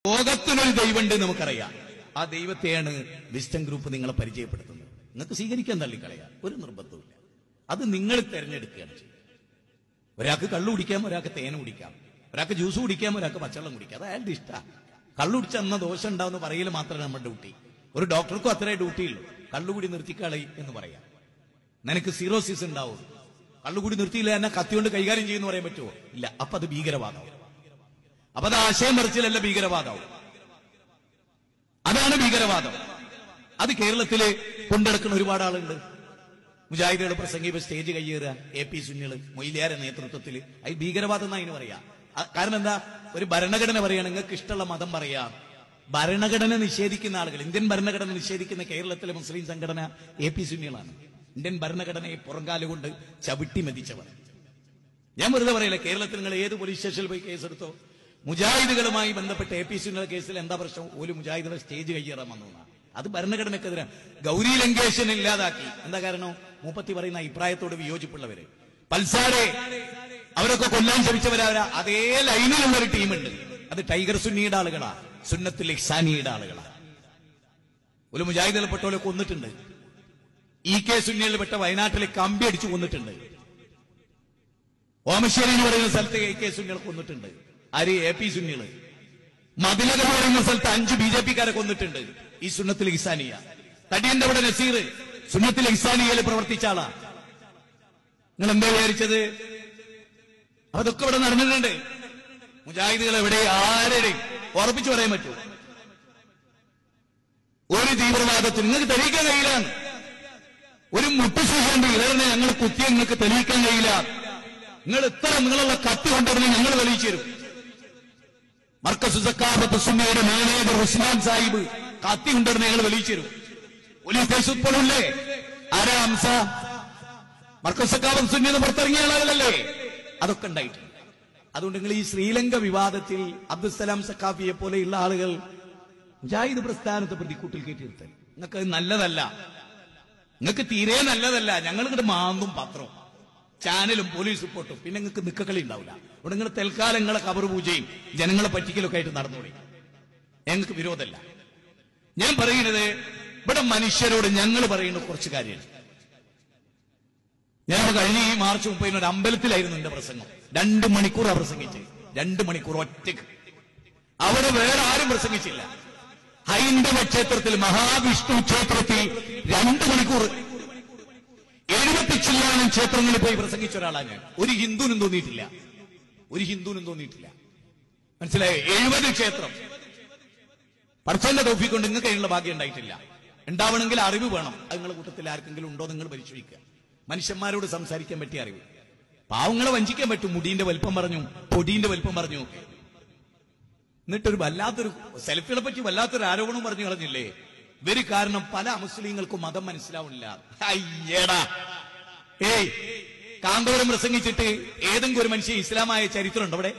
ലോകത്തിനൊരു ദൈവമുണ്ട് നമുക്കറിയാം ആ ദൈവത്തെയാണ് വിസ്റ്റം ഗ്രൂപ്പ് നിങ്ങളെ പരിചയപ്പെടുത്തുന്നത് നിങ്ങൾക്ക് സ്വീകരിക്കാൻ തള്ളിക്കളയാം ഒരു നിർബന്ധവുമില്ല അത് നിങ്ങൾ തിരഞ്ഞെടുക്കുകയാണ് ചെയ്യുന്നത് ഒരാൾക്ക് കള്ളു കുടിക്കാം ഒരാൾക്ക് തേൻ കുടിക്കാം ഒരാൾക്ക് ജ്യൂസ് കുടിക്കാം ഒരാൾക്ക് പച്ചവെള്ളം കുടിക്കാം അത് അയാളുടെ ഇഷ്ടമാണ് കള്ളു കുടിച്ച അന്ന ദോഷം ഉണ്ടാവുന്ന പറയൽ മാത്രമേ നമ്മുടെ ഡ്യൂട്ടി ഒരു ഡോക്ടർക്കും അത്രേ ഡ്യൂട്ടിയുള്ളൂ കള്ളുകൂടി നിർത്തിക്കളി എന്ന് പറയാം നിനക്ക് സീറോസിസ് ഉണ്ടാവും കള്ളുകൂടി നിർത്തിയില്ല എന്നെ കത്തിയോണ്ട് കൈകാര്യം ചെയ്യുന്നു പറയാൻ പറ്റുമോ ഇല്ല അപ്പൊ അത് ഭീകരവാദം അപ്പൊ അത് ആശയം മറിച്ചിലല്ല ഭീകരവാദം അതാണ് ഭീകരവാദം അത് കേരളത്തില് കൊണ്ടെടുക്കുന്ന ഒരുപാട് ആളുണ്ട് മുജാഹിദുകൾ പ്രസംഗിപ്പ് സ്റ്റേജ് കയ്യേറുക എ പി സുന്നികള് മൊയ്ലിയാരെ നേതൃത്വത്തിൽ അത് ഭീകരവാദം എന്നാ അതിന് പറയാ അ- കാരണം എന്താ ഒരു ഭരണഘടന പറയാണ് നിങ്ങൾക്ക് ഇഷ്ടമുള്ള മതം പറയാം ഭരണഘടന നിഷേധിക്കുന്ന ആളുകൾ ഇന്ത്യൻ ഭരണഘടന നിഷേധിക്കുന്ന കേരളത്തിലെ മുസ്ലിം സംഘടന എ പി സുന്നികളാണ് ഇന്ത്യൻ ഭരണഘടനയെ പുറങ്കാലുകൊണ്ട് ചവിട്ടി മെതിച്ചവർ ഞാൻ വെറുതെ പറയില്ല കേരളത്തിൽ നിങ്ങൾ ഏത് പോലീസ് സ്റ്റേഷനിൽ പോയി കേസെടുത്തോ മുജാഹിദുകളുമായി ബന്ധപ്പെട്ട എ പി സുനിയുടെ കേസിൽ എന്താ പ്രശ്നം ഒരു മുജാഹിദുകളെ സ്റ്റേജ് കയ്യേറാൻ വന്നു എന്നാ. അത് ഭരണഘടനക്കെതിരെ ഗൗരി ലങ്കേഷൻ ഇല്ലാതാക്കി എന്താ കാരണം മൂപ്പത്തി പറയുന്ന അഭിപ്രായത്തോട് വിയോജിപ്പുള്ളവര് പൽസാരെ അവരൊക്കെ കൊല്ലാൻ ശ്രമിച്ചവരാ അതേ ലൈനിലുള്ള ഒരു ടീമുണ്ട് അത് ടൈഗർ സുന്നിയുടെ ആളുകളാ സുന്നത്തുൽ ഇഹ്സാനിയുടെ ആളുകളാ ഒരു മുജാഹിദുകൾ പെട്ടോലെ കൊന്നിട്ടുണ്ട് ഇ കെ സുന്നികളിൽ പെട്ട വയനാട്ടിലെ കമ്പി അടിച്ചു കൊന്നിട്ടുണ്ട് ഓമശ്ശേരി എന്ന് പറയുന്ന സ്ഥലത്ത് എ കെ സുന്നികൾ കൊന്നിട്ടുണ്ട് ആര് എ പി സുന്നികള് മതിലക എന്ന് പറയുന്ന സ്ഥലത്ത് അഞ്ച് ബി ജെ പിക്കാരെ കൊന്നിട്ടുണ്ട് ഈ സുന്നത്തിൽ ഇസാനിയ തടിയന്റെ അവിടെ നസീർ സുന്നത്തിൽ ഇസാനിയയിൽ പ്രവർത്തിച്ച ആളാ നിങ്ങൾ എന്താ വിചാരിച്ചത് അപ്പൊ അതൊക്കെ ഇവിടെ നടന്നിട്ടുണ്ട് മുജാഹിദുകൾ എവിടെ ആരുടെയും ഉറപ്പിച്ചു പറയാൻ പറ്റൂ ഒരു തീവ്രവാദത്തിന് നിങ്ങൾക്ക് തെളിയിക്കാൻ കഴിയില്ല ഒരു മുട്ടുസൂചിയുണ്ട് ഇതന്നെ ഞങ്ങൾ കുത്തിയ നിങ്ങൾക്ക് തെളിയിക്കാൻ കഴിയില്ല നിങ്ങൾ ഇത്ര നിങ്ങളുള്ള കത്തി കൊണ്ടുവരുന്ന ഞങ്ങൾ തെളിയിച്ചു തരും മർക്കസ് സക്കാഫത്ത് സുന്നയുടെ മാനേജർ ഉസ്മാൻ സാഹിബ് കത്തി കൊണ്ടുവരുന്ന ഞങ്ങൾ തെളിയിച്ചു തരും പോലീസ് കേസ് ഇപ്പോഴുള്ളേ ആരാ ഹംസ മർക്കസ് സക്കാഫത്ത് സുന്നിന്ന് പുറത്തിറങ്ങിയ ആളുകളല്ലേ അതൊക്കെ ഉണ്ടായിട്ടുണ്ട് അതുകൊണ്ട് നിങ്ങൾ ഈ ശ്രീലങ്ക വിവാദത്തിൽ അബ്ദുസലാം സക്കാഫിയെ പോലെയുള്ള ആളുകൾ മുജാഹിദ് പ്രസ്ഥാനത്തെ പ്രതി കൂട്ടിൽ കയറ്റിയിരുത്തൽ നിങ്ങൾക്ക് അത് നല്ലതല്ല നിങ്ങൾക്ക് തീരെ നല്ലതല്ല ഞങ്ങൾ ഇങ്ങോട്ട് മാന്തും പത്രവും ചാനലും പോലീസ് റിപ്പോർട്ടും പിന്നെ നിങ്ങൾക്ക് നിക്കക്കളി ഉണ്ടാവില്ല ഇവിടെ നിങ്ങൾ തൽക്കാലം നിങ്ങളെ കബർ പൂജയും ജനങ്ങളെ പറ്റിക്കലൊക്കെ ആയിട്ട് നടന്നോളി ഞങ്ങൾക്ക് വിരോധമല്ല ഞാൻ പറയുന്നത് ഇവിടെ മനുഷ്യരോട് ഞങ്ങൾ പറയുന്ന കുറച്ച് കാര്യങ്ങൾ ഞാൻ കഴിഞ്ഞ ഈ മാർച്ച് മുപ്പതിന് ഒരു അമ്പലത്തിലായിരുന്നു എന്റെ പ്രസംഗം രണ്ട് മണിക്കൂറാണ് പ്രസംഗിച്ചത് രണ്ട് മണിക്കൂർ ഒറ്റയ്ക്ക് അവിടെ വേറെ ആരും പ്രസംഗിച്ചില്ല ഹൈന്ദവ ക്ഷേത്രത്തിൽ മഹാവിഷ്ണു ക്ഷേത്രത്തിൽ രണ്ട് മണിക്കൂർ എഴുപത്തി ചില്ലാനും ക്ഷേത്രങ്ങളിൽ പോയി പ്രസംഗിച്ച ഒരാളാണ് ഞാൻ ഒരു ഹിന്ദുവിനും തോന്നിയിട്ടില്ല ഒരു ഹിന്ദുവിനും തോന്നിയിട്ടില്ല മനസ്സിലായോ എഴുപത് ക്ഷേത്രം പഠിച്ചന്റെ തോഫി കൊണ്ട് നിങ്ങൾക്ക് അതിനുള്ള ഭാഗ്യം ഉണ്ടായിട്ടില്ല ഉണ്ടാവണമെങ്കിൽ അറിവ് വേണം അത് നിങ്ങളുടെ കൂട്ടത്തിൽ ആർക്കെങ്കിലും ഉണ്ടോ നിങ്ങൾ പരിശോധിക്കുക മനുഷ്യന്മാരോട് സംസാരിക്കാൻ പറ്റിയ അറിവ് പാവങ്ങളെ വഞ്ചിക്കാൻ പറ്റും മുടീന്റെ വലിപ്പം പറഞ്ഞു പൊടീന്റെ വലിപ്പം പറഞ്ഞു എന്നിട്ടൊരു വല്ലാത്തൊരു സെൽഫികളെ പറ്റി വല്ലാത്തൊരു ആരോപണം പറഞ്ഞു കളഞ്ഞില്ലേ ഇവര് കാരണം പല മുസ്ലിങ്ങൾക്കും മതം മനസ്സിലാവുന്നില്ല അയ്യടാ ഏയ് കാന്തോരം പ്രസംഗിച്ചിട്ട് ഏതെങ്കിലും ഒരു മനുഷ്യൻ ഇസ്ലാമായ ചരിത്രമുണ്ടോ അവിടെ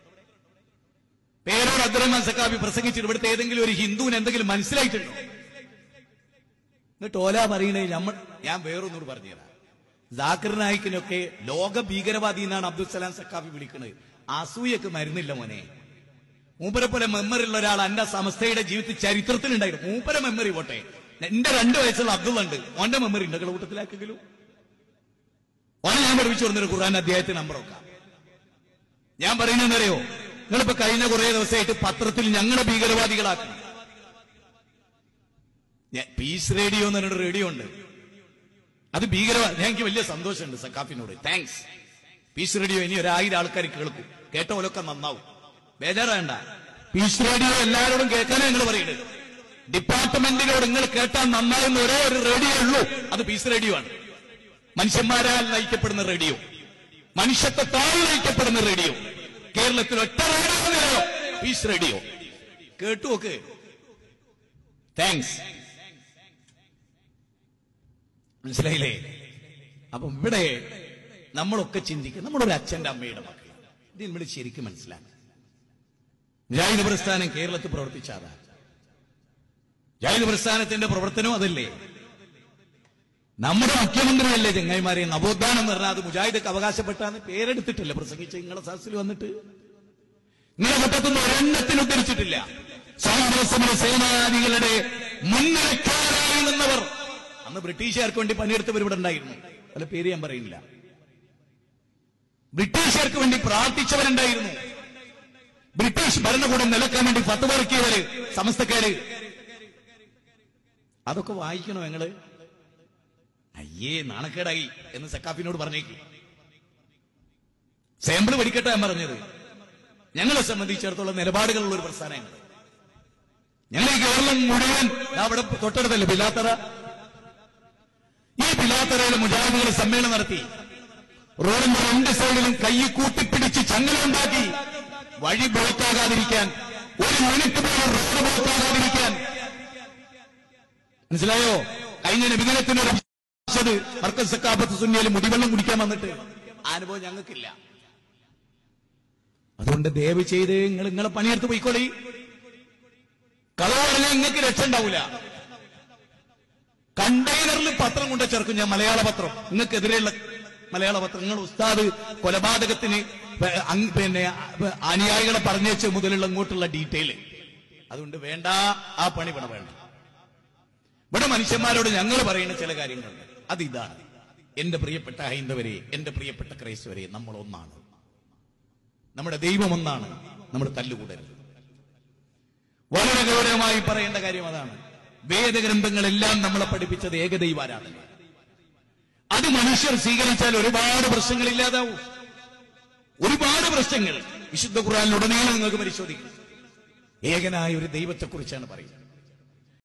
പേരോട് അബ്ദുറഹ്മാൻ സക്കാബി പ്രസംഗിച്ചിട്ട് ഇവിടുത്തെ ഏതെങ്കിലും ഒരു ഹിന്ദുവിന് എന്തെങ്കിലും മനസ്സിലായിട്ടുണ്ടോ എന്നിട്ട് ഓല പറയണേ നമ്മൾ ഞാൻ വേറൊന്നൂർ പറഞ്ഞുതരാം ജാക്കിർ നായിക്കിനൊക്കെ ലോക ഭീകരവാദി എന്നാണ് അബ്ദുൽ സലാം സക്കാഫി വിളിക്കുന്നത് അസൂയക്ക് മരുന്നില്ല മോനെ മൂപ്പരെ പോലെ മെമ്മറി ഉള്ള ഒരാൾ എന്റെ സമസ്തയുടെ ജീവിതത്തിൽ ചരിത്രത്തിലുണ്ടായിരുന്നു മൂപ്പരെ മെമ്മറി പോട്ടെ എന്റെ രണ്ട് വയസ്സുള്ള അബ്ദുള്ള ഉണ്ട് ഓന്റെ മെമ്മറി ഉണ്ട് നിങ്ങളുടെ കൂട്ടത്തിലാക്കെങ്കിലും ഓനെ ഞാൻ പഠിപ്പിച്ചു കൊടുത്തൊരു ഖുർആൻ അധ്യായത്തിന് നമ്പറൊക്കെ ഞാൻ പറയുന്നറിയോ നിങ്ങളിപ്പോ കഴിഞ്ഞ കുറെ ദിവസമായിട്ട് പത്രത്തിൽ ഞങ്ങളെ ഭീകരവാദികളാക്കി ഞാൻ- പീസ് റേഡിയോ എന്ന് പറഞ്ഞൊരു റേഡിയോ ഉണ്ട് അത് ഭീകരവാദി എനിക്ക് വലിയ സന്തോഷമുണ്ട് സക്കാഫിനോട് താങ്ക്സ് പീസ് റേഡിയോ ഇനി ഒരായിരം ആൾക്കാർ കേൾക്കും കേട്ട പോലൊക്കെ നന്നാവും ബേജാറാണ്ട പീസ് റേഡിയോ എല്ലാവരോടും കേൾക്കാനേ നിങ്ങൾ പറയുന്നത് ഡിപ്പാർട്ട്മെന്റിനോട് നിങ്ങൾ കേട്ടാൽ നന്നാവുന്ന ഒരേ ഒരു റേഡിയോ ഉള്ളൂ അത് പീസ് റേഡിയോ ആണ് മനുഷ്യന്മാരാൽ നയിക്കപ്പെടുന്ന റേഡിയോ മനുഷ്യത്വത്താൽ നയിക്കപ്പെടുന്ന റേഡിയോ കേരളത്തിൽ ഒറ്റ റേഡിയോ നിലയോ പീസ് റേഡിയോ കേട്ടു നോക്ക് താങ്ക്സ് മനസ്സിലായില്ലേ അപ്പൊ ഇവിടെ നമ്മളൊക്കെ ചിന്തിക്കും നമ്മളൊരു അച്ഛന്റെ അമ്മയുടെ മക്കൾ ഇത് നമ്മൾ ശരിക്കും മനസ്സിലാക്കണം ജാഹിദ് പ്രസ്ഥാനം കേരളത്തിൽ പ്രവർത്തിച്ചാതാ ജാഹിദ് പ്രസ്ഥാനത്തിന്റെ പ്രവർത്തനം അതല്ലേ നമ്മുടെ മുഖ്യമന്ത്രിയല്ലേ ചെങ്ങായിമാരെ നവോത്ഥാനം എന്ന് പറഞ്ഞാൽ അത് മുജാഹിദക്ക് അവകാശപ്പെട്ടാന്ന് പേരെടുത്തിട്ടില്ല പ്രസംഗിച്ച് നിങ്ങളെ സദസ്സിൽ വന്നിട്ട് നിങ്ങളെ കൂട്ടത്തുനിന്ന് ഒരെണ്ണത്തിന് ഉദ്ധരിച്ചിട്ടില്ല സ്വാതന്ത്ര്യ സേനാനികളുടെ മുൻനിരക്കാരായി നിന്നവർ അന്ന് ബ്രിട്ടീഷുകാർക്ക് വേണ്ടി പണിയെടുത്തവർ ഇവിടെ ഉണ്ടായിരുന്നു പല പേര് ഞാൻ പറയുന്നില്ല ബ്രിട്ടീഷുകാർക്ക് വേണ്ടി പ്രാർത്ഥിച്ചവരുണ്ടായിരുന്നു ബ്രിട്ടീഷ് ഭരണകൂടം നിലക്കാൻ വേണ്ടി ഫത്തുവർക്കിയവര് സമസ്തക്കാര് അതൊക്കെ വായിക്കണോ ഞങ്ങള് അയ്യേ നാണക്കേടായി എന്ന് സക്കാഫിനോട് പറഞ്ഞേക്ക് സാമ്പിൾ പഠിക്കട്ടെ ഞാൻ പറഞ്ഞത് ഞങ്ങളെ സംബന്ധിച്ചിടത്തോളം നിലപാടുകളുള്ള ഒരു പ്രസ്ഥാനമാണ് ഞങ്ങൾ ഈ കേരളം മുഴുവൻ ദാ അവിടെ തൊട്ടടുത്തല്ലേ ബിലാത്തറ ഈ ബിലാത്തറയിലെ മുജാഹിദുകൾ സമ്മേളനം നടത്തി റോഡിന്റെ രണ്ട് സൈഡിലും കൈ കൂട്ടിപ്പിടിച്ച് ചങ്ങലുണ്ടാക്കി വഴി ബ്ലോക്കാകാതിരിക്കാൻ ഒരു മിനിറ്റ് പോലും റോഡ് ബ്ലോക്കാകാതിരിക്കാൻ മനസ്സിലായോ കഴിഞ്ഞ നബിദിനത്തിനൊരു മർക്കസ് സക്കാപ്പത്ത് സുന്നിയിൽ മുടിവെള്ളം കുടിക്കാൻ വന്നിട്ട് ആ അനുഭവം ഞങ്ങൾക്കില്ല അതുകൊണ്ട് ദയവ് ചെയ്ത് നിങ്ങൾ നിങ്ങളെ പണിയെടുത്ത് പോയിക്കോളി കഥ പറഞ്ഞാൽ നിങ്ങൾക്ക് രക്ഷ ഉണ്ടാവില്ല കണ്ടെയ്നറിൽ പത്രം കൊണ്ട് ചേർക്കും ഞാൻ മലയാള പത്രം നിങ്ങൾക്കെതിരെയുള്ള മലയാള പത്രം നിങ്ങൾ ഉസ്താദ് കൊലപാതകത്തിന് പ- അങ് പിന്നെ അ- അനുയായികളെ പറഞ്ഞേച്ച് മുതലുള്ള ഇങ്ങോട്ടുള്ള ഡീറ്റെയിൽ അതുകൊണ്ട് വേണ്ട ആ പണി ഇവിടെ വേണ്ട ഇവിടെ മനുഷ്യന്മാരോട് ഞങ്ങൾ പറയുന്ന ചില കാര്യങ്ങളുണ്ട് അത് ഇതാണ് എന്റെ പ്രിയപ്പെട്ട ഹൈന്ദവരെ എന്റെ പ്രിയപ്പെട്ട ക്രൈസ്തവരെ നമ്മൾ ഒന്നാണ് നമ്മുടെ ദൈവം ഒന്നാണ് നമ്മൾ തല്ലുകൂടരുത് വളരെ ഗൗരവമായി പറയേണ്ട കാര്യം അതാണ് വേദഗ്രന്ഥങ്ങളെല്ലാം നമ്മളെ പഠിപ്പിച്ചത് ഏകദൈവാരാധന അത് മനുഷ്യർ സ്വീകരിച്ചാൽ ഒരുപാട് പ്രശ്നങ്ങൾ ഇല്ലാതാവും ഒരുപാട് പ്രശ്നങ്ങൾ വിശുദ്ധ ഖുറാനിലുടനീളം നിങ്ങൾക്ക് പരിശോധിക്കാം ഏകനായ ഒരു ദൈവത്തെക്കുറിച്ചാണ് പറയുന്നത്